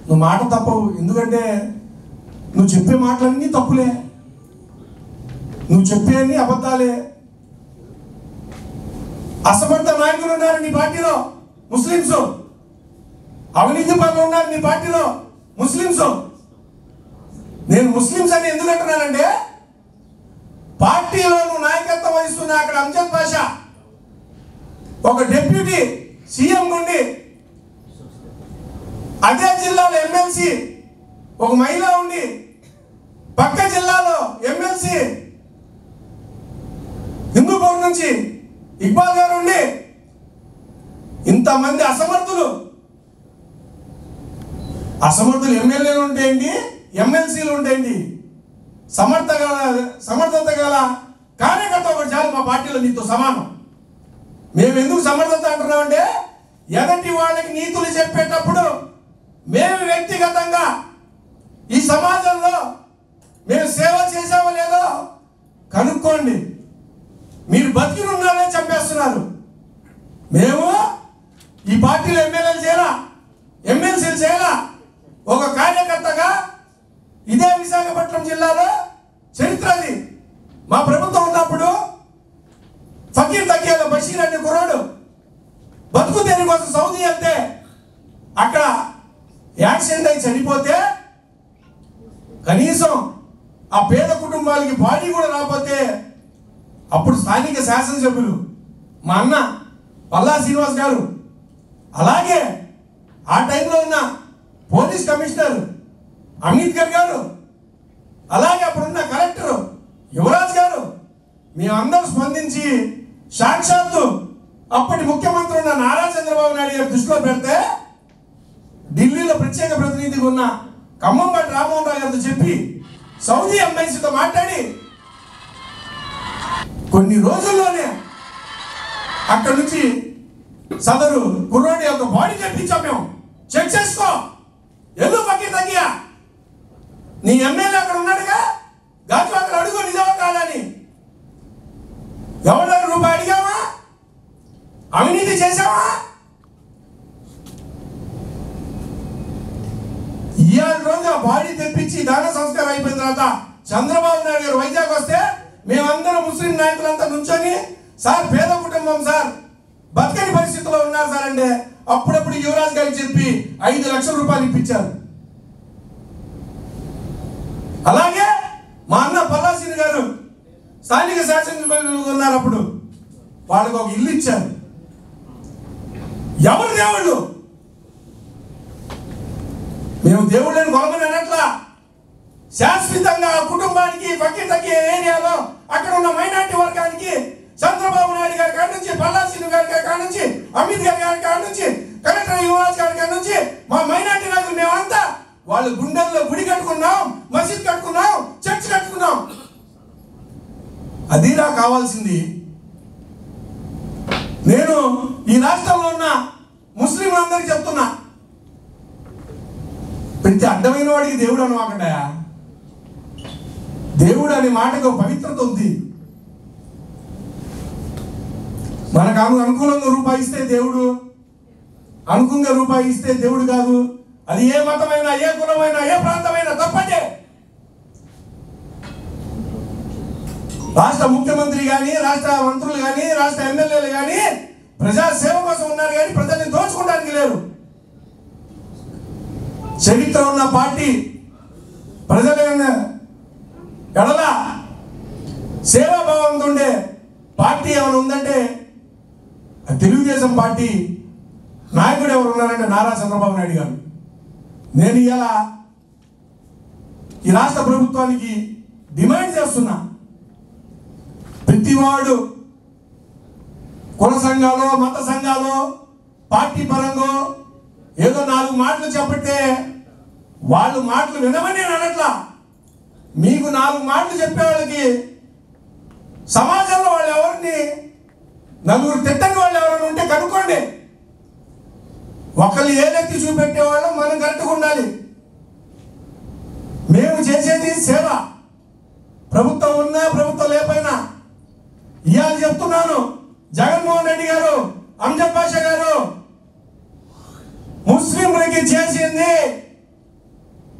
నువ్వు మాట తప్పవు ఎందుకంటే నువ్వు చెప్పే మాటలన్నీ తప్పులే నువ్వు చెప్పే అన్ని అబద్ధాలే అసమర్థ నాయకులు ఉన్నారు నీ పార్టీలో ముస్లింస్ అవినీతి పనులు ఉన్నారు నీ పార్టీలో ముస్లింస్ నేను ముస్లింస్ అని ఎందుకు అంటున్నానంటే పార్టీలో నువ్వు నాయకత్వం వహిస్తున్న అక్కడ అంజద్ పాషా ఒక డిప్యూటీ సీఎం నుండి అదే జిల్లాలో ఎమ్మెల్సీ ఒక మహిళ ఉండి పక్క జిల్లాలో ఎమ్మెల్సీ హిందూపూర్ నుంచి ఇక్బాల్ గారు ఉండి ఇంతమంది అసమర్థులు అసమర్థులు ఎమ్మెల్యేలు ఉంటాయండి ఎమ్మెల్సీలు ఉంటాయండి సమర్థ గల సమర్థత గల కార్యకర్త ఒకటి చాలు మా పార్టీలో నీతో సమానం మేము ఎందుకు సమర్థత అంటున్నామంటే ఎదటి వాళ్ళకి నీతులు చెప్పేటప్పుడు మేము వ్యక్తిగతంగా ఈ సమాజంలో మేము సేవ చేసామో లేదో కనుక్కోండి మీరు బతికి ఉన్నారనే చంపేస్తున్నారు మేము ఈ పార్టీలో ఎమ్మెల్యేలు చేయాలా ఎమ్మెల్సీలు చేయాలా ఒక కార్యకర్తగా ఇదే విశాఖపట్నం జిల్లాలో చరిత్ర అది మా ప్రభుత్వం ఉన్నప్పుడు ఫకీర్ తగ్గేల బషీర్ అనే కుర్రాడు బతుకు దేని కోసం సౌదీ వెళ్తే అక్కడ యాక్సిడెంట్ అయి చనిపోతే కనీసం ఆ పేద కుటుంబాలకి బాడీ కూడా రాకపోతే అప్పుడు స్థానిక శాసనసభ్యులు మా అన్న పల్లా శ్రీనివాస్ గారు అలాగే ఆ టైంలో ఉన్న పోలీస్ కమిషనర్ అమిత్ గర్ గారు అలాగే అప్పుడున్న కలెక్టర్ యువరాజ్ గారు మేమందరూ స్పందించి సాక్షాత్తు అప్పటి ముఖ్యమంత్రి ఉన్న నారా చంద్రబాబు నాయుడు గారు దృష్టిలో పెడితే ఢిల్లీలో ప్రత్యేక ప్రతినిధిగా ఉన్న ఖమ్మంపాటి రామ్మోహన్ రావు గారితో చెప్పి సౌదీ ఎంబసీతో మాట్లాడి కొన్ని రోజుల్లోనే అక్కడ నుంచి సదరు కుర్రోడి యొక్క బాడీ తెప్పించాం మేము చెక్ చేసుకో ఎందుకు పక్కి తగ్గియా నీ ఎమ్మెల్యే అక్కడ ఉన్నాడుగా గాజు అక్కడ అడుగు నిజమా కాదని ఎవరి రూపాయి అడిగావా అవినీతి చేశావా ఇవాళ రోజు ఆ బాడీ తెప్పించి దాన సంస్కారం అయిపోయిన తర్వాత చంద్రబాబు నాయుడు గారు వైజాగ్ వస్తే మేమందరం ముస్లిం నాయకులంతా నుంచొని సార్ పేద కుటుంబం సార్ బతకని పరిస్థితిలో ఉన్నారు సార్ అంటే అప్పుడప్పుడు యువరాజ్ గారికి చెప్పి ఐదు లక్షల రూపాయలు ఇప్పించారు అలాగే మా అన్న పల్లాసిని గారు స్థానిక శాసనసభ్యులు ఉన్నారు అప్పుడు వాళ్ళకు ఒక ఇల్లు ఇచ్చారు ఎవరు దేవుళ్ళు మేము దేవుళ్ళని కొలమని అనట్లా శాశ్వతంగా ఆ కుటుంబానికి పక్కి తగ్గే ఏరియాలో అక్కడ ఉన్న మైనార్టీ వర్గానికి చంద్రబాబు నాయుడు గారి కాడ నుంచి పల్లాసిని గారి కాడ నుంచి అమిత్ గారి గారి కాడ నుంచి కలెక్టర్ యువరాజ్ గారి కాడ నుంచి మా మైనార్టీ నాయకులు మేమంతా వాళ్ళు గుండెల్లో గుడి కట్టుకున్నాం మసీద్ కట్టుకున్నాం చర్చ్ కట్టుకున్నాం అదిరా కావాల్సింది నేను ఈ రాష్ట్రంలో ఉన్న ముస్లింలందరికీ చెప్తున్నా ప్రతి అడ్డమైన వాడికి దేవుడు అనమాకండా దేవుడు అనే మాటకు ఒక పవిత్రత ఉంది మనకు అను అనుకూలంగా రూపాయి ఇస్తే దేవుడు అనుకూలంగా రూపాయి ఇస్తే దేవుడు కాదు అది ఏ మతమైనా ఏ కులమైనా ఏ ప్రాంతమైనా తప్పదే రాష్ట్ర ముఖ్యమంత్రి కానీ రాష్ట్ర మంత్రులు కానీ రాష్ట్ర ఎమ్మెల్యేలు కానీ ప్రజా సేవ కోసం ఉన్నారు కానీ ప్రజల్ని దోచుకోవడానికి లేరు చరిత్ర ఉన్న పార్టీ ప్రజల ఎడల సేవాభావంతో ఉండే పార్టీ ఏమైనా ఉందంటే అది తెలుగుదేశం పార్టీ నాయకుడు ఎవరు ఉన్నారంటే నారా చంద్రబాబు నాయుడు గారు నేను ఇలా ఈ రాష్ట్ర ప్రభుత్వానికి డిమాండ్ చేస్తున్నా ప్రతివాడు కుల సంఘాలు మత సంఘాలు పార్టీ పరంగా ఏదో నాలుగు మాటలు చెప్పితే వాళ్ళు మాటలు వినమని నేను అనట్లా మీకు నాలుగు మాటలు చెప్పే వాళ్ళకి సమాజంలో వాళ్ళు ఎవరిని నలుగురు తిట్టని వాళ్ళు ఎవరైనా ఉంటే కనుక్కోండి ఒకళ్ళు ఏదెత్తి చూపెట్టే వాళ్ళు మనం కరెక్ట్గా ఉండాలి మేము చేసేది సేవ ప్రభుత్వం ఉన్నా ప్రభుత్వం లేకపోయినా ఇవాళ చెప్తున్నాను జగన్మోహన్ రెడ్డి గారు అంజద్ పాషా గారు ముస్లింలకి చేసింది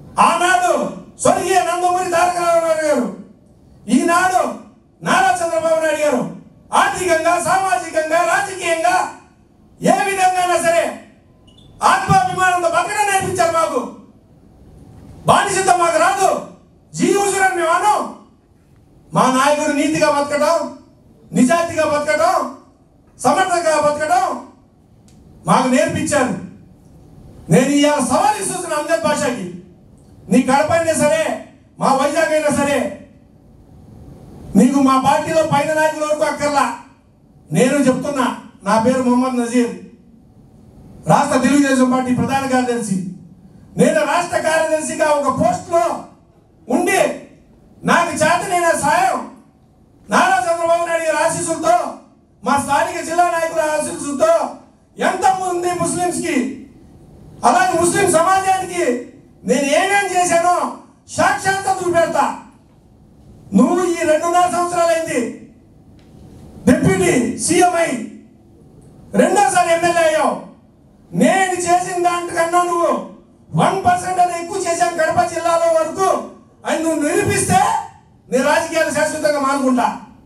ఆనాడు స్వర్గీయ నందమూరి తారక రామారావు గారు ఈనాడు నారా చంద్రబాబు నాయుడు గారు ఆర్థికంగా సామాజికంగా రాజకీయంగా ఏ విధంగా సరే ఆత్మాభిమానంతో బతకడం నేర్పించారు మాకు బానిసతో మాకు రాదు జీవుసురని మేము అనం మా నాయకుడు నీతిగా బతకడం నిజాయితీగా బతకడం సమర్థంగా బతకడం మాకు నేర్పించారు నేను ఇవాళ సవాల్ ఇస్తున్నా అంజద్ భాషకి నీ కడప అయినా సరే మా వైజాగ్ అయినా సరే నీకు మా పార్టీలో పైన నాయకుల వరకు అక్కర్లా నేను చెప్తున్నా నా పేరు మొహమ్మద్ నజీర్ రాష్ట్ర తెలుగుదేశం పార్టీ ప్రధాన కార్యదర్శి నేను రాష్ట్ర కార్యదర్శిగా ఒక పోస్ట్లో ఉండి నాకు చేతనైన సాయం నారా చంద్రబాబు నాయుడు గారి ఆశీస్సులతో మా స్థానిక జిల్లా నాయకుల ఆశీస్సులతో ఎంతమంది ముస్లింస్కి అలాగే ముస్లిం సమాజానికి నేను ఏమేం చేశానో సాక్షాత్ చూపెడతా నువ్వు ఈ రెండున్నర సంవత్సరాలైంది డిప్యూటీ సీఎం అయి రెండోసారి ఎమ్మెల్యే అయ్యావు నేను చేసిన దాంట్కన్నా నువ్వు వన్ పర్సెంట్ అని ఎక్కువ చేశాను కడప జిల్లాలో వరకు అని నువ్వు నిరూపిస్తే నీ రాజకీయాలు శాశ్వతంగా మానుకుంటా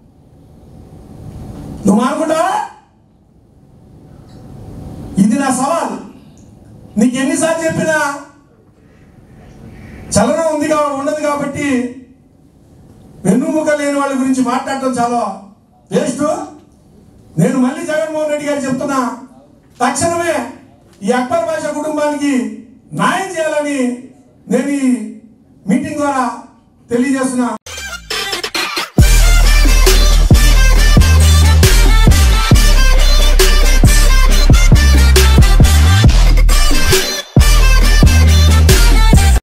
నువ్వు మానుకుంటావా ఇది నా సవాల్ నీకు ఎన్నిసార్లు చెప్పినా చలనం ఉంది కా ఉండదు కాబట్టి వెన్నుముక లేని వాళ్ళ గురించి మాట్లాడటం చాలా వేస్ట్ నేను మళ్ళీ జగన్మోహన్ రెడ్డి గారు చెప్తున్నా తక్షణమే ఈ అక్బర్ భాష కుటుంబానికి న్యాయం చేయాలని నేను ఈ మీటింగ్ ద్వారా తెలియజేస్తున్నా